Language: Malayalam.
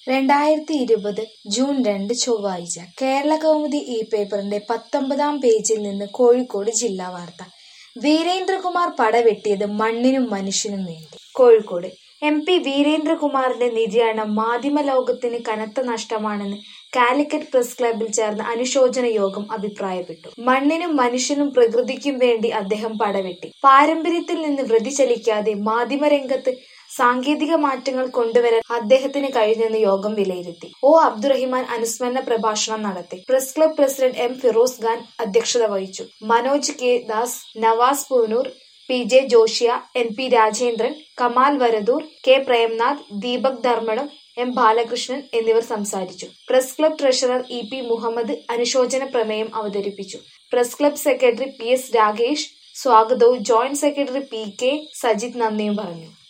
രണ്ടായിരത്തി ഇരുപത് ജൂൺ രണ്ട് ചൊവ്വാഴ്ച കേരളകൗമുദി ഈ പേപ്പറിന്റെ പത്തൊമ്പതാം പേജിൽ നിന്ന് കോഴിക്കോട് ജില്ലാ വാർത്ത വീരേന്ദ്രകുമാർ പടവെട്ടിയത് മണ്ണിനും മനുഷ്യനും വേണ്ടി കോഴിക്കോട് എം പി വീരേന്ദ്രകുമാറിന്റെ നിര്യാണം മാധ്യമലോകത്തിന് കനത്ത നഷ്ടമാണെന്ന് കാലിക്കറ്റ് പ്രസ് ക്ലബിൽ ചേർന്ന അനുശോചന യോഗം അഭിപ്രായപ്പെട്ടു മണ്ണിനും മനുഷ്യനും പ്രകൃതിക്കും വേണ്ടി അദ്ദേഹം പടവെട്ടി പാരമ്പര്യത്തിൽ നിന്ന് വ്യതിചലിക്കാതെ മാധ്യമരംഗത്ത് സാങ്കേതിക മാറ്റങ്ങൾ കൊണ്ടുവരാൻ അദ്ദേഹത്തിന് കഴിഞ്ഞെന്ന് യോഗം വിലയിരുത്തി ഒ അബ്ദുറഹിമാൻ അനുസ്മരണ പ്രഭാഷണം നടത്തി press club president M Firoz Khan അധ്യക്ഷത വഹിച്ചു Manoj K Das Navas Poonoor P J Joshiya N P Rajendran Kamal Varadoor K Premnath Deepak Dharmadam M Balakrishnan എന്നിവർ സംസാരിച്ചു press club treasurer E P Muhammad അനുശോചന പ്രമേയം അവതരിപ്പിച്ചു press club secretary P S Ragesh സ്വാഗതവും joint secretary P K Sajith നന്ദിയും പറഞ്ഞു